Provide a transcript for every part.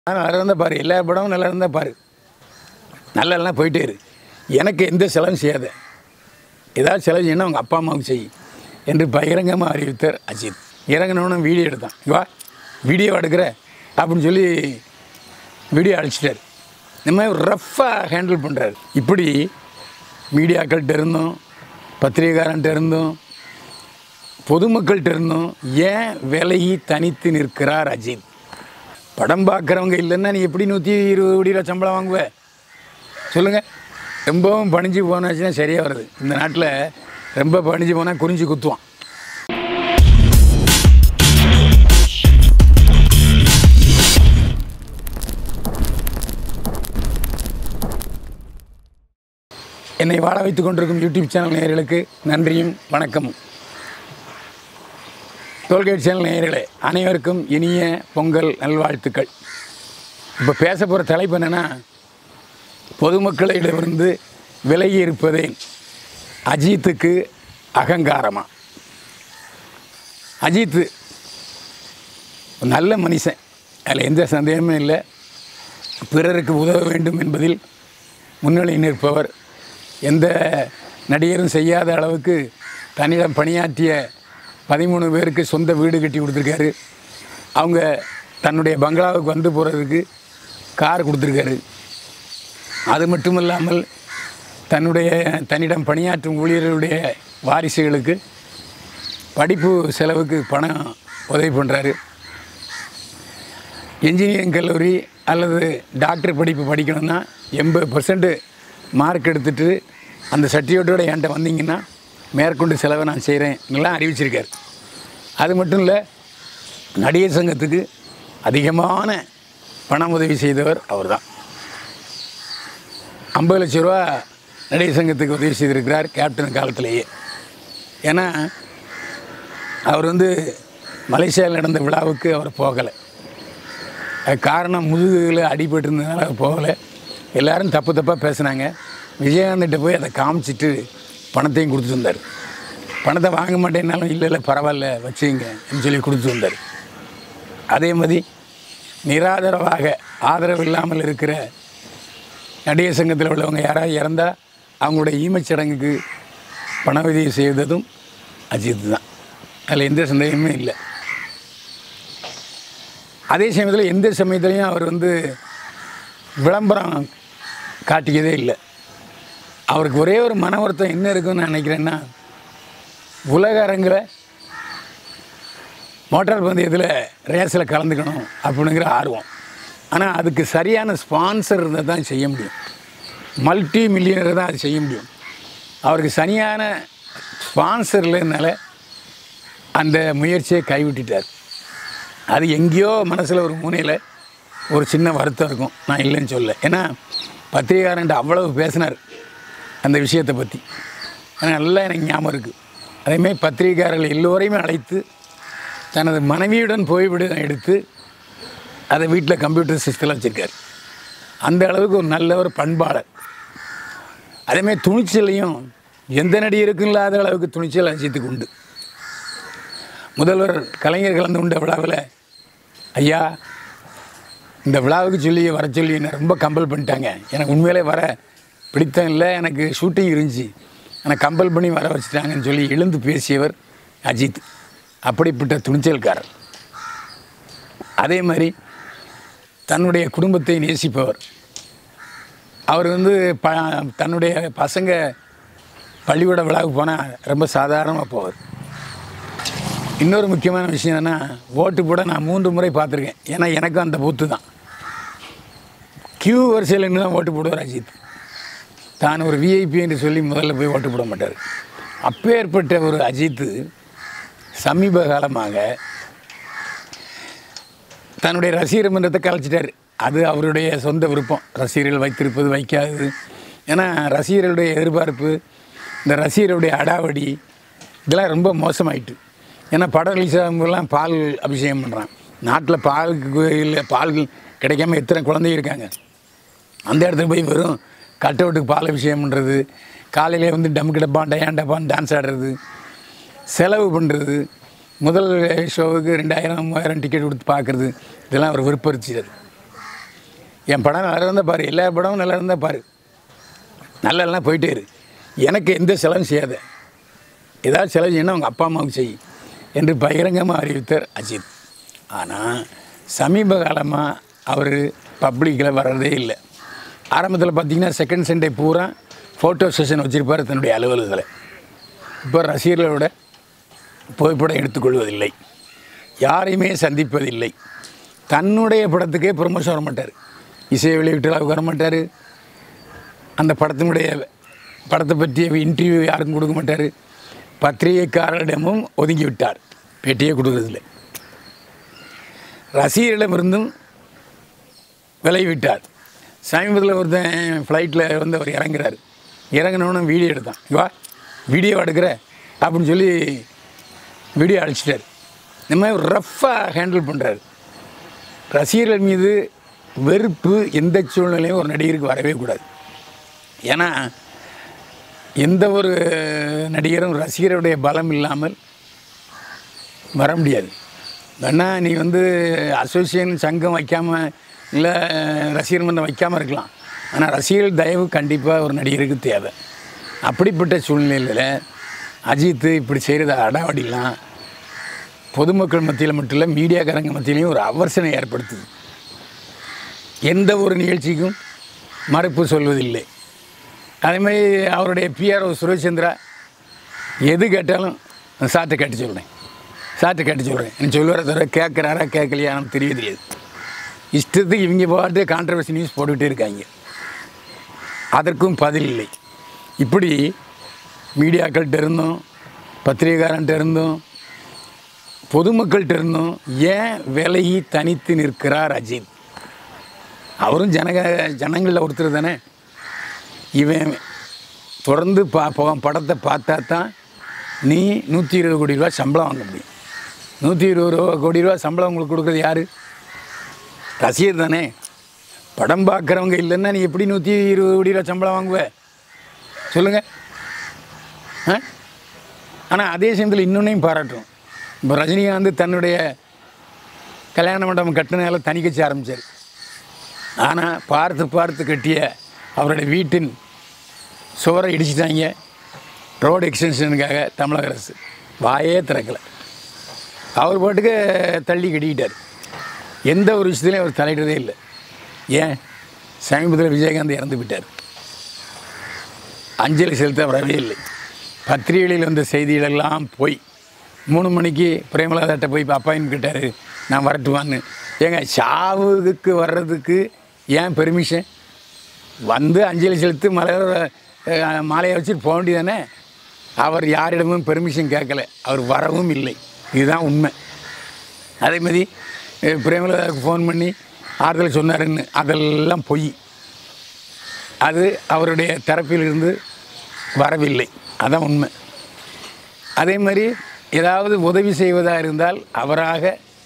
ஆனால் நல்லா இருந்தால் பாரு எல்லா படமும் நல்லா இருந்தால் பாரு நல்லா இல்லைனா போயிட்டே இரு எனக்கு எந்த செலவும் செய்யாத ஏதாவது செலவு செய்யணும் அவங்க அப்பா அம்மாவுக்கு செய் என்று பகிரங்கமாக அறிவித்தார் அஜித் இறங்கினவனும் வீடியோ எடுத்தான் "இங்க வா வீடியோ எடுக்கிற அப்படின்னு சொல்லி வீடியோ அழிச்சிட்டார் இந்த மாதிரி ரஃப்பாக ஹேண்டில் பண்ணுறாரு இப்படி மீடியாக்கள்கிட்ட இருந்தும் பத்திரிகைக்காரன்ட்ட இருந்தும் பொதுமக்கள்கிட்ட இருந்தும் ஏன் விலகி தனித்து நிற்கிறார் அஜித் படம் பார்க்குறவங்க இல்லைன்னா நீ எப்படி நூற்றி இருபது கோடி ரூபா சம்பளம் வாங்குவ சொல்லுங்கள் ரொம்பவும் பணிஞ்சு போனாச்சுன்னா சரியாக வருது இந்த நாட்டில் ரொம்ப பணிஞ்சு போனால் குறிஞ்சி குத்துவான் என்னை வாழ வைத்துக் கொண்டிருக்கும் யூடியூப் சேனல் நேயர்களுக்கு நன்றியும் வணக்கமும் டோல்கேட் சேனல் நேயர்களே அனைவருக்கும் இனிய பொங்கல் நல்வாழ்த்துக்கள் இப்போ பேச போகிற தலைப்பு என்னென்னா பொதுமக்களிடமிருந்து விலகி இருப்பதே அஜித்துக்கு அகங்காரமா அஜித்து ஒரு நல்ல மனுஷன் அதில் எந்த சந்தேகமும் இல்லை பிறருக்கு உதவ வேண்டும் என்பதில் முன்னணி நிற்பவர் எந்த நடிகரும் செய்யாத அளவுக்கு தன்னிடம் பணியாற்றிய பதிமூணு பேருக்கு சொந்த வீடு கட்டி கொடுத்துருக்காரு அவங்க தன்னுடைய பங்களாவுக்கு வந்து போகிறதுக்கு கார் கொடுத்துருக்காரு அது மட்டும் இல்லாமல் தன்னுடைய தன்னிடம் பணியாற்றும் ஊழியர்களுடைய வாரிசுகளுக்கு படிப்பு செலவுக்கு பணம் உதவி பண்ணுறாரு இன்ஜினியரிங் கல்லூரி அல்லது டாக்டர் படிப்பு படிக்கணும்னா எண்பது பர்சன்ட் மார்க் எடுத்துட்டு அந்த சர்டிஃபிகேட்டோட என்கிட்ட வந்தீங்கன்னா மேற்கொண்டு செலவை நான் செய்கிறேன் எல்லாம் அறிவிச்சிருக்கார் அது மட்டும் இல்லை நடிகர் சங்கத்துக்கு அதிகமான பண உதவி செய்தவர் அவர்தான் ஐம்பது லட்ச ரூபா நடிகர் சங்கத்துக்கு உதவி செய்திருக்கிறார் கேப்டன் காலத்திலேயே ஏன்னா அவர் வந்து மலேசியாவில் நடந்த விழாவுக்கு அவர் போகலை அது காரணம் முதுகில் அடிபட்டு இருந்ததுனால அவர் போகலை எல்லாரும் தப்பு தப்பாக பேசுனாங்க விஜயகாந்த்கிட்ட போய் அதை காமிச்சிட்டு பணத்தையும் கொடுத்துட்டு வந்தார் பணத்தை வாங்க மாட்டேன்னாலும் இல்லை இல்லை பரவாயில்ல வச்சுங்க சொல்லி கொடுத்துட்டு வந்தார் அதே மாதிரி நிராதரவாக ஆதரவு இல்லாமல் இருக்கிற நடிகர் சங்கத்தில் உள்ளவங்க யாராவது இறந்தால் அவங்களுடைய ஈமச் சடங்குக்கு பண உதவி செய்ததும் அஜித் தான் அதில் எந்த சந்தேகமுமே இல்லை அதே சமயத்தில் எந்த சமயத்துலையும் அவர் வந்து விளம்பரம் காட்டிக்கதே இல்லை அவருக்கு ஒரே ஒரு மன வருத்தம் என்ன இருக்குன்னு நான் நினைக்கிறேன்னா உலக அரங்கில் மோட்டார் பந்தயத்தில் ரேஸில் கலந்துக்கணும் அப்படிங்கிற ஆர்வம் ஆனால் அதுக்கு சரியான ஸ்பான்சர் இருந்தால் தான் செய்ய முடியும் மல்டி மில்லியனர் தான் அது செய்ய முடியும் அவருக்கு சரியான ஸ்பான்சர் இல்லைனால அந்த முயற்சியை கைவிட்டுட்டார் அது எங்கேயோ மனசில் ஒரு மூலையில் ஒரு சின்ன வருத்தம் இருக்கும் நான் இல்லைன்னு சொல்ல ஏன்னா பத்திரிகாரன்ட்டு அவ்வளவு பேசினார் அந்த விஷயத்தை பற்றி ஆனால் நல்லா எனக்கு ஞாபகம் இருக்குது அதேமாதிரி பத்திரிகையாளர்கள் எல்லோரையுமே அழைத்து தனது மனைவியுடன் புகைப்படம் எடுத்து அதை வீட்டில் கம்ப்யூட்டர் சிஸ்டத்தில் வச்சுருக்காரு அந்த அளவுக்கு ஒரு நல்ல ஒரு பண்பாளர் அதேமாதிரி துணிச்சலையும் எந்த நடிகருக்கும் இல்லாத அளவுக்கு துணிச்சல் அஜித்துக்கு உண்டு முதல்வர் கலைஞர் கலந்து கொண்ட விழாவில் ஐயா இந்த விழாவுக்கு சொல்லி வர சொல்லி என்னை ரொம்ப கம்பல் பண்ணிட்டாங்க எனக்கு உண்மையிலே வர பிடித்தம் இல்லை எனக்கு ஷூட்டிங் இருந்துச்சு எனக்கு கம்பல் பண்ணி வர வச்சுட்டாங்கன்னு சொல்லி எழுந்து பேசியவர் அஜித் அப்படிப்பட்ட துணிச்சல்காரர் அதே மாதிரி தன்னுடைய குடும்பத்தை நேசிப்பவர் அவர் வந்து ப தன்னுடைய பசங்க பள்ளிக்கூட விழாவுக்கு போனால் ரொம்ப சாதாரணமாக போவார் இன்னொரு முக்கியமான விஷயம் என்னென்னா ஓட்டு போட நான் மூன்று முறை பார்த்துருக்கேன் ஏன்னா எனக்கும் அந்த பூத்து தான் கியூ வரிசையில் நின்று தான் ஓட்டு போடுவார் அஜித் தான் ஒரு விஐபி என்று சொல்லி முதல்ல போய் ஓட்டு போட மாட்டார் அப்பேற்பட்ட ஒரு அஜித்து சமீப காலமாக தன்னுடைய ரசிகர் மன்றத்தை கலைச்சிட்டார் அது அவருடைய சொந்த விருப்பம் ரசிகர்கள் வைத்திருப்பது வைக்காதது ஏன்னா ரசிகர்களுடைய எதிர்பார்ப்பு இந்த ரசிகருடைய அடாவடி இதெல்லாம் ரொம்ப மோசமாயிட்டு ஏன்னா படம் ரிலீஸ் ஆகும்போதெல்லாம் பால் அபிஷேகம் பண்ணுறான் நாட்டில் பாலுக்கு இல்லை பால் கிடைக்காம எத்தனை குழந்தைங்க இருக்காங்க அந்த இடத்துக்கு போய் வெறும் கட் அவுட்டுக்கு பால் அபிஷேகம் பண்ணுறது காலையிலே வந்து டம்க்கு டப்பான் டயான் டப்பான் டான்ஸ் ஆடுறது செலவு பண்ணுறது முதல் ஷோவுக்கு ரெண்டாயிரம் மூவாயிரம் டிக்கெட் கொடுத்து பார்க்குறது இதெல்லாம் அவர் விருப்பரிச்சது என் படம் நல்லா இருந்தால் பாரு எல்லா படமும் நல்லா இருந்தால் பாரு நல்லா இல்லைனா போயிட்டே இரு எனக்கு எந்த செலவும் செய்யாத ஏதாவது செலவு செய்யணும் அவங்க அப்பா அம்மாவுக்கு செய் என்று பகிரங்கமாக அறிவித்தார் அஜித் ஆனால் சமீப காலமாக அவர் பப்ளிக்கில் வர்றதே இல்லை ஆரம்பத்தில் பார்த்தீங்கன்னா செகண்ட் சண்டே பூரா ஃபோட்டோ செஷன் வச்சுருப்பார் தன்னுடைய அலுவலகத்தில் இப்போ ரசிகர்களோட புகைப்படம் எடுத்துக்கொள்வதில்லை யாரையுமே சந்திப்பதில்லை தன்னுடைய படத்துக்கே ப்ரொமோஷன் வர மாட்டார் இசை வெளியிட்டு வர மாட்டார் அந்த படத்தினுடைய படத்தை பற்றிய இன்டர்வியூ யாருக்கும் கொடுக்க மாட்டார் பத்திரிகைக்காரரிடமும் ஒதுங்கி விட்டார் பேட்டியே கொடுக்கறதில்லை ரசிகர்களிடமிருந்தும் விலகி விட்டார் சமீபத்தில் ஒருத்தன் ஃப்ளைட்டில் வந்து அவர் இறங்குறாரு இறங்கினோன்னு வீடியோ எடுத்தான் வா வீடியோ எடுக்கிற அப்படின்னு சொல்லி வீடியோ அழிச்சிட்டார் இந்த மாதிரி ரஃப்பாக ஹேண்டில் பண்ணுறாரு ரசிகர்கள் மீது வெறுப்பு எந்த சூழ்நிலையும் ஒரு நடிகருக்கு வரவே கூடாது ஏன்னா எந்த ஒரு நடிகரும் ரசிகருடைய பலம் இல்லாமல் வர முடியாது வேணா நீ வந்து அசோசியேஷன் சங்கம் வைக்காமல் இல்லை ரசிகர் மன்றம் வைக்காமல் இருக்கலாம் ஆனால் ரசிகர்கள் தயவு கண்டிப்பாக ஒரு நடிகருக்கு தேவை அப்படிப்பட்ட சூழ்நிலையில் அஜித் இப்படி செய்கிறத அடாவடிலாம் பொதுமக்கள் மத்தியில் மட்டும் இல்லை மீடியாக்காரங்க மத்தியிலையும் ஒரு அவர்சனை ஏற்படுத்துது எந்த ஒரு நிகழ்ச்சிக்கும் மறுப்பு சொல்வதில்லை அதேமாதிரி அவருடைய பிஆர்ஓ சுரேஷ் சந்திரா எது கேட்டாலும் சாட்டை கேட்டு சொல்கிறேன் சாட்டை கேட்டு சொல்கிறேன் எனக்கு சொல்லுவார தவிர கேட்குறாரா கேட்கலையா எனக்கு தெரிய தெரியாது இஷ்டத்துக்கு இவங்க பாட்டு கான்ட்ரவர்சி நியூஸ் போட்டுக்கிட்டே இருக்காங்க அதற்கும் பதில் இல்லை இப்படி மீடியாக்கள்கிட்ட இருந்தும் பத்திரிகைக்காரன்ட்ட இருந்தும் பொதுமக்கள்கிட்ட இருந்தும் ஏன் விலகி தனித்து நிற்கிறார் அஜித் அவரும் ஜனக ஜனங்களில் ஒருத்தர் தானே இவன் தொடர்ந்து பா போ- படத்தை பார்த்தா தான் நீ நூற்றி இருபது கோடி ரூபா சம்பளம் வாங்க முடியும் நூற்றி இருபது ரூபா கோடி ரூபா சம்பளம் உங்களுக்கு கொடுக்குறது யார் ரசிகர் தானே படம் பார்க்குறவங்க இல்லைன்னா நீ எப்படி நூற்றி இருபது கோடி ரூபா சம்பளம் வாங்குவ சொல்லுங்கள் ஆ ஆனால் அதே சமயத்தில் இன்னொன்னையும் பாராட்டும் இப்போ ரஜினிகாந்த் தன்னுடைய கல்யாண மண்டபம் கட்டினால தனி கட்சி ஆரம்பித்தார் ஆனால் பார்த்து பார்த்து கட்டிய அவருடைய வீட்டின் சுவரை இடிச்சிட்டாங்க ரோடு எக்ஸ்டென்ஷனுக்காக தமிழக அரசு வாயே திறக்கலை அவர் பாட்டுக்கு தள்ளி கட்டிக்கிட்டார் எந்த ஒரு விஷயத்துலையும் அவர் தலையிடுறதே இல்லை ஏன் சமீபத்தில் விஜயகாந்த் இறந்து விட்டார் அஞ்சலி செலுத்த வரவே இல்லை பத்திரிகைகளில் வந்த செய்திகளெல்லாம் போய் மூணு மணிக்கு பிரேமலதாட்ட போய் அப்பாயின் கேட்டார் நான் வரட்டுவான்னு ஏங்க சாவுக்கு வர்றதுக்கு ஏன் பெர்மிஷன் வந்து அஞ்சலி செலுத்தி மலர் அஹ், மாலையை வச்சுட்டு போக வேண்டியதானே அவர் யாரிடமும் பெர்மிஷன் கேட்கல அவர் வரவும் இல்லை இதுதான் உண்மை அதே மாதிரி அஹ், பிரேமலதாவுக்கு ஃபோன் பண்ணி ஆறுதல் சொன்னாருன்னு அதெல்லாம் பொய் அது அவருடைய தரப்பிலிருந்து வரவில்லை அதான் உண்மை அதே மாதிரி ஏதாவது உதவி செய்வதாக இருந்தால் அவராக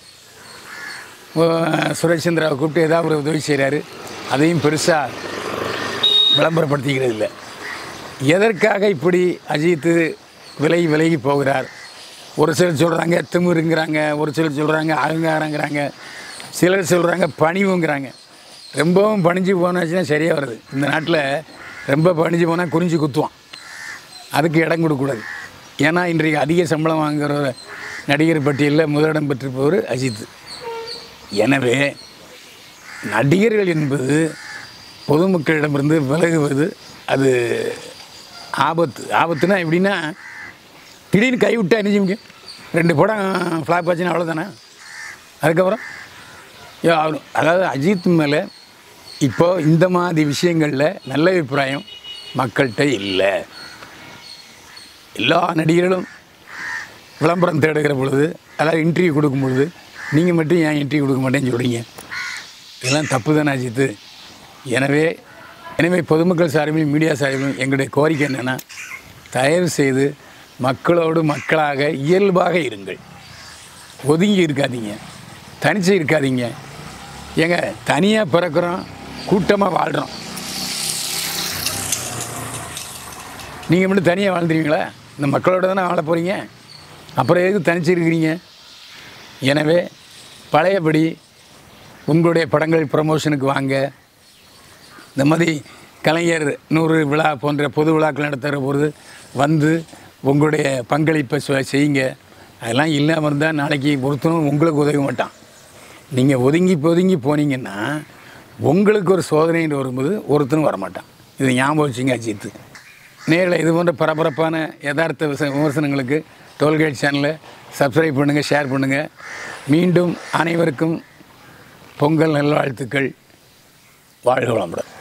அஹ், சுரேஷ் சந்திராவை கூப்பிட்டு ஏதாவது ஒரு உதவி செய்கிறாரு அதையும் பெருசாக விளம்பரப்படுத்திக்கிறது இல்லை எதற்காக இப்படி அஜித் விலகி விலகி போகிறார் ஒரு சிலர் சொல்கிறாங்க திமிருங்கிறாங்க ஒரு சிலர் சொல்கிறாங்க அகங்காரங்கிறாங்க சிலர் சொல்கிறாங்க பணிவுங்கிறாங்க ரொம்பவும் பணிஞ்சு போனாச்சுன்னா சரியாக வருது இந்த நாட்டில் ரொம்ப பணிஞ்சு போனால் குறிஞ்சி குத்துவான் அதுக்கு இடம் கொடுக்கக்கூடாது ஏன்னா இன்றைக்கு அதிக சம்பளம் வாங்குற ஒரு நடிகர் பட்டியலில் முதலிடம் பெற்றிருப்பவர் அஜித் எனவே நடிகர்கள் என்பது பொதுமக்களிடமிருந்து விலகுவது அது ஆபத்து ஆபத்துனா எப்படின்னா திடீர்னு கைவிட்டா என்ன செய்ய முடியும் ரெண்டு படம் ஃப்ளாப் ஆச்சுன்னா அவ்வளோதானே அதுக்கப்புறம் யோ, அவரு அதாவது அஜித் மேலே இப்போ இந்த மாதிரி விஷயங்களில் நல்ல அபிப்பிராயம் மக்கள்கிட்ட இல்லை எல்லா நடிகர்களும் விளம்பரம் தேடுகிற பொழுது அதாவது இன்டர்வியூ கொடுக்கும் பொழுது நீங்கள் மட்டும் ஏன் இன்டர்வியூ கொடுக்க மாட்டேன்னு சொல்கிறீங்க இதெல்லாம் தப்பு தானே அஜித்து எனவே எனவே பொதுமக்கள் சார்பிலும் மீடியா சார்பிலும் எங்களுடைய கோரிக்கை என்னென்னா தயவு செய்து மக்களோடு மக்களாக இயல்பாக இருங்கள் ஒதுங்கி இருக்காதீங்க தனிச்சு இருக்காதீங்க ஏங்க தனியாக பிறக்கிறோம் கூட்டமாக வாழ்கிறோம் நீங்கள் மட்டும் தனியாக வாழ்ந்துருவீங்களா இந்த மக்களோட தானே வாழ போகிறீங்க அப்புறம் எதுக்கு தனிச்சு இருக்கிறீங்க எனவே பழையபடி உங்களுடைய படங்கள் ப்ரமோஷனுக்கு வாங்க இந்த மாதிரி கலைஞர் நூறு விழா போன்ற பொது விழாக்கள் நடத்துகிற பொழுது வந்து உங்களுடைய பங்களிப்பை சொ- செய்யுங்க அதெல்லாம் இல்லாமல் இருந்தால் நாளைக்கு ஒருத்தனும் உங்களுக்கு உதவ மாட்டான் நீங்கள் ஒதுங்கி ஒதுங்கி போனீங்கன்னா உங்களுக்கு ஒரு சோதனைன்னு வரும்போது ஒருத்தனும் வரமாட்டான் இதை ஞாபகம் வச்சுங்க அஜித்து நேரில் இது போன்ற பரபரப்பான யதார்த்த விச விமர்சனங்களுக்கு டோல்கேட் சேனலை சப்ஸ்கிரைப் பண்ணுங்கள் ஷேர் பண்ணுங்கள் மீண்டும் அனைவருக்கும் பொங்கல் நல்வாழ்த்துக்கள் வாழ்க வளமுடன்